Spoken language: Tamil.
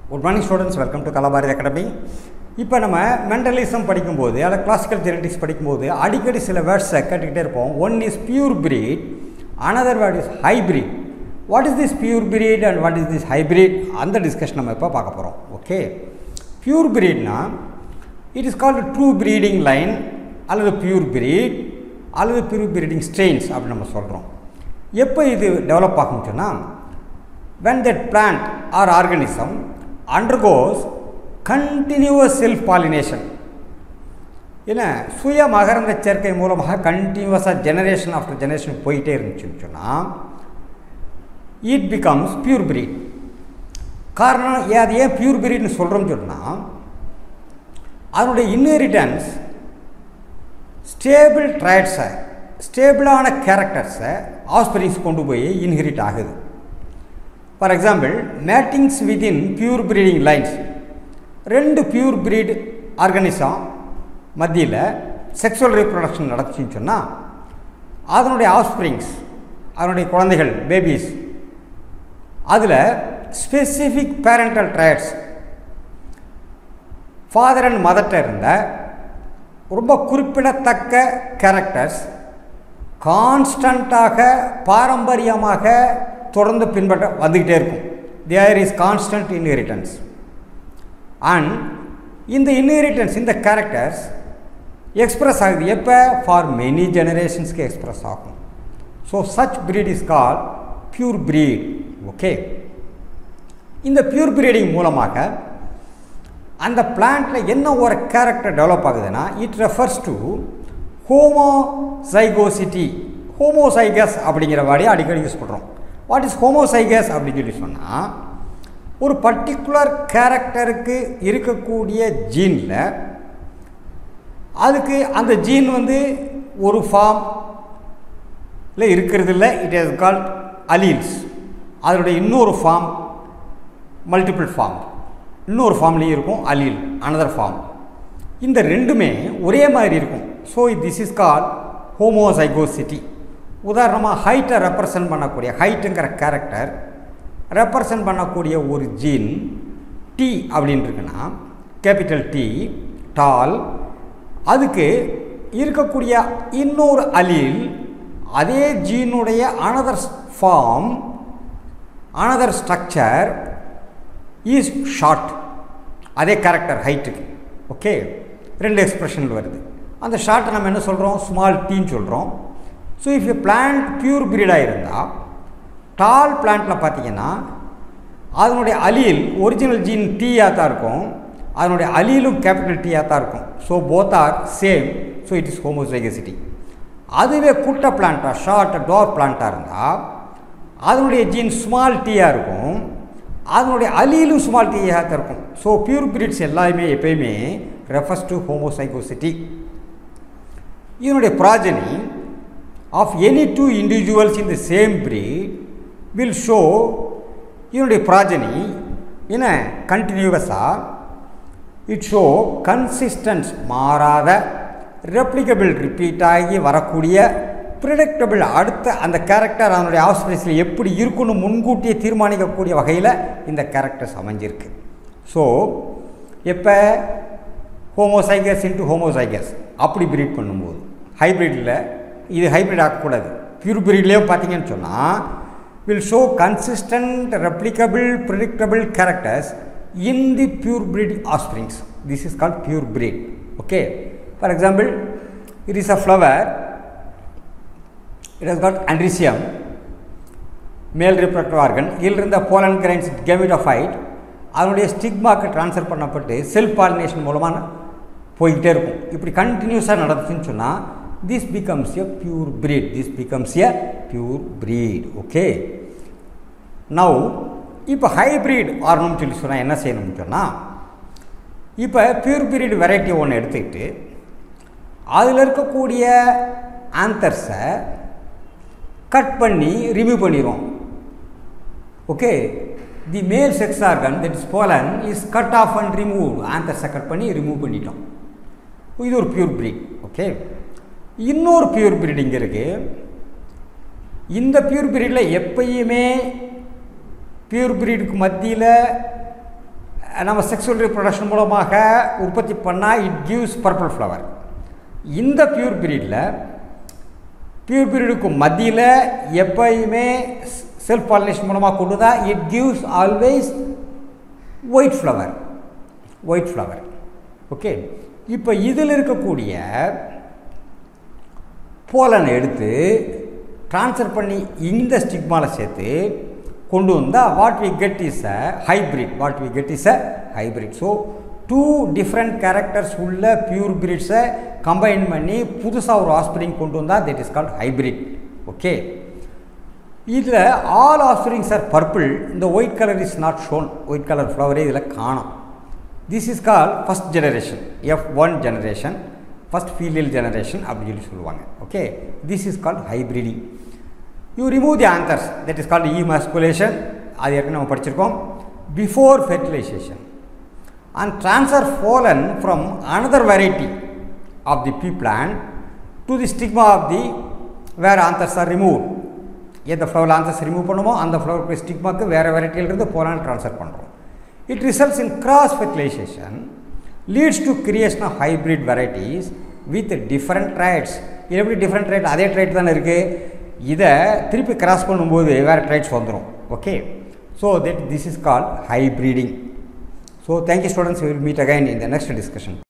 good morning students welcome to Kalabharathi academy இப்போ நம்ம மென்டலிசம் படிக்கும்போது அல்லது கிளாசிக்கல் ஜெனடிக்ஸ் படிக்கும்போது அடிக்கடி சில வேர்ட்ஸை கேட்டுக்கிட்டே இருப்போம் one is pure breed another word is hybrid what is this pure breed and what is this hybrid அந்த டிஸ்கஷன் நம்ம இப்போ பார்க்க போகிறோம் ஓகே பியூர் பிரீட்னா it is called true breeding line அல்லது பியூர் பிரீட் அல்லது பியூர் ப்ரீடிங் ஸ்ட்ரெயின்ஸ் அப்படின்னு நம்ம சொல்கிறோம் எப்போ இது டெவலப் ஆகும்னு சொன்னால் when that plant or organism undergoes continuous self pollination என்ன சுய மகரந்த சேர்க்கை மூலமாக கண்டினியூஸாக ஜெனரேஷன் ஆஃப்டர் ஜெனரேஷன் போயிட்டே இருந்துச்சுன்னு சொன்னால் இட் பிகம்ஸ் பியூர் பிரீட் காரணம் ஏன் அது ஏன் பியூர் பிரீட்னு சொல்கிறோம்னு சொன்னால் அதனுடைய இன்னெரிட்டன்ஸ் ஸ்டேபிள் ட்ரைட்ஸை ஸ்டேபிளான கேரக்டர்ஸை ஆஸ்பிரிங்ஸ் கொண்டு போய் இன்ஹெரிட் ஆகுது for example matings within pure breeding lines ரெண்டு பியூர் ப்ரீட் ஆர்கனிசம் மத்தியில் செக்ஸுவல் ரீப்ரொடக்ஷன் நடந்துச்சுன்னு சொன்னால் அதனுடைய ஆஃப்ஸ்ப்ரிங்ஸ் அதனுடைய குழந்தைகள் பேபிஸ் அதில் specific parental traits father and மதர்கிட்ட இருந்த ரொம்ப குறிப்பிடத்தக்க கேரக்டர்ஸ் கான்ஸ்டண்ட்டாக பாரம்பரியமாக தொடர்ந்து பின்பற்ற வந்துக்கிட்டே இருக்கும் there is constant inheritance and இந்த இன்ஹெரிட்டன்ஸ் இந்த கேரக்டர்ஸ் எக்ஸ்ப்ரெஸ் ஆகுது எப்போ ஃபார் மெனி ஜெனரேஷன்ஸ்க்கு எக்ஸ்ப்ரெஸ் ஆகும் so such breed is call pure breed okay இந்த பியூர் பிரீடிங் மூலமாக அந்த பிளான்ட்டில் என்ன ஒரு கேரக்டர் டெவலப் ஆகுதுன்னா it refers to homozygosity homozygous அப்படிங்கிற வாடியை அடிக்கடி யூஸ் பண்ணுறோம் வாட் இஸ் ஹோமோசைகஸ் அப்படின்னு சொல்லி சொன்னால் ஒரு பர்டிகுலர் கேரக்டருக்கு இருக்கக்கூடிய ஜீனில் அதுக்கு அந்த ஜீன் வந்து ஒரு ஃபார்மில் இருக்கிறது இல்லை இட் இஸ் கால்ட் அலீல்ஸ் அதனுடைய இன்னொரு ஃபார்ம் மல்டிபிள் ஃபார்ம் இன்னொரு ஃபார்ம்லேயும் இருக்கும் அலீல் அனதர் ஃபார்ம் இந்த ரெண்டுமே ஒரே மாதிரி இருக்கும் so this is call homozygosity உதாரணமாக ஹைட்டை ரெப்ரசன்ட் பண்ணக்கூடிய ஹைட்டுங்கிற கேரக்டர் ரெப்ரசன்ட் பண்ணக்கூடிய ஒரு ஜீன் டி அப்படின்னு இருக்குன்னா கேபிட்டல் டி டால் அதுக்கு இருக்கக்கூடிய இன்னொரு அலீல் அதே ஜீனுடைய another form another structure is short அதே கேரக்டர் ஹைட்டுக்கு ஓகே ரெண்டு எக்ஸ்ப்ரெஷன் வருது அந்த ஷார்ட்டை நம்ம என்ன சொல்கிறோம் ஸ்மால் டீன்னு சொல்கிறோம் so if a plant pure பிரீடாக இருந்தால் டால் பிளான்ட்டில் பார்த்தீங்கன்னா அதனுடைய அலீல் ஒரிஜினல் ஜீன் டீயாக தான் இருக்கும் அதனுடைய அலீலும் கேபிட்டல் டீயாக தான் இருக்கும் so both are same so it is homozygosity அதுவே குட்ட பிளான்ட்டாக ஷார்ட் டோர் பிளான்ட்டாக இருந்தால் அதனுடைய ஜீன் ஸ்மால் டீயாக இருக்கும் அதனுடைய அலீலும் ஸ்மால் டீயாக தான் இருக்கும் ஸோ பியூர் பிரீட்ஸ் எல்லாமே எப்பயுமே ரெஃபர்ஸ் டு ஹோமோசைகோசிட்டி இதனுடைய ப்ராஜனி of any two individuals in the same breed will show இதனுடைய ப்ராஜனி என்ன கண்டினியூவஸாக இட் ஷோ கன்சிஸ்டன்ஸ் மாறாத ரெப்ளிகபிள் ரிப்பீட் ஆகி வரக்கூடிய ப்ரிடக்டபிள் அடுத்த அந்த கேரக்டர் அதனுடைய ஆஸ்பிரேஸில் எப்படி இருக்குன்னு முன்கூட்டியே தீர்மானிக்கக்கூடிய வகையில் இந்த கேரக்டர்ஸ் அமைஞ்சிருக்கு ஸோ எப்போ ஹோமோசைகஸ் இன்ட்டு ஹோமோசைகஸ் அப்படி பிரீட் பண்ணும்போது ஹைப்ரிட்டில் இது ஹைப்ரிட் ஆகக்கூடாது பியூர் பிரீட்லேயும் பார்த்தீங்கன்னு சொன்னால் will show consistent replicable predictable characters in the pure breed offsprings this is called pure breed okay for example it is a flower it has got androecium male reproductive organ இதிலிருந்த போலன் கிரைன்ஸ் கெமிடோஃபைட் அதனுடைய ஸ்டிக்மாக்கு ட்ரான்ஸ்ஃபர் பண்ணப்பட்டு செல்ஃப் பாலினேஷன் மூலமாக போய்கிட்டே இருக்கும் இப்படி கண்டினியூஸாக நடந்துச்சுன்னு சொன்னால் this becomes a pure breed this becomes a pure breed okay now இப்போ ஹைப்ரிட் ஆரணும்னு சொல்லி சொன்னால் என்ன செய்யணும்னு சொன்னால் இப்போ பியூர் பிரீட் வெரைட்டி ஒன்று எடுத்துக்கிட்டு அதில் இருக்கக்கூடிய ஆந்தர்ஸை கட் பண்ணி ரிமூவ் பண்ணிடுவோம் okay the male sex organ that is pollen is cut off and remove ஆந்தர்ஸை கட் பண்ணி ரிமூவ் பண்ணிட்டோம் இது ஒரு பியூர் பிரீட் ஓகே இன்னொரு பியூர் பிரீடிங் இருக்குது இந்த பியூர் பிரீடில் எப்பயுமே பியூர் பிரீடுக்கு மத்தியில் நம்ம செக்ஸுவல் ரிப்ரொடக்ஷன் மூலமாக உற்பத்தி பண்ணால் இட் கிவ்ஸ் பர்பிள் ஃப்ளவர் இந்த பியூர் பீரியடில் பியூர் பீரியடுக்கு மத்தியில் எப்பயுமே செல்ஃப் பாலினேஷன் மூலமாக கொண்டு தான் it gives always white flower white flower okay இப்போ இதில் இருக்கக்கூடிய போலனை எடுத்து ட்ரான்ஸ்ஃபர் பண்ணி இந்த ஸ்டிக்மாவில் சேர்த்து கொண்டு வந்தால் what we get is a hybrid what we get is a hybrid so two different characters உள்ள பியூர் பிரீட்ஸை கம்பைன் பண்ணி புதுசாக ஒரு ஆஸ்பிரிங் கொண்டு வந்தால் that is called hybrid okay இதில் ஆல் ஆஸ்பிரிங்ஸ் ஆர் பர்பிள் இந்த white colour is not shown white colour ஃப்ளவரே இதில் காணும் this is call first generation F one generation first filial generation அப்படின்னு சொல்லி சொல்லுவாங்க okay this is called ஹைப்ரிடிங் you remove the anthers that is called emasculation அது ஏற்கனவே நம்ம படிச்சிருக்கோம் before fertilization and transfer pollen from another variety of the pea plant to the stigma of the வேறு ஆன்சர்ஸ் ஆர் ரிமூவ் எந்த ஃப்ளவர் ஆன்சர்ஸ் ரிமூவ் பண்ணுமோ அந்த ஃப்ளவர் ஸ்டிக்மாக்கு வேறு வெரைட்டியிலிருந்து போலான்னு ட்ரான்ஸ்ஃபர் பண்ணுறோம் it results in cross fertilization leads to creation of hybrid varieties with different traits இது எப்படி டிஃப்ரெண்ட் ட்ரைட் அதே ட்ரைட் தானே இருக்குது இதை திருப்பி கிராஸ் பண்ணும்போது வேறு ட்ரைட்ஸ் வந்துடும் okay so that this is called hybriding so thank you students will meet again in the next discussion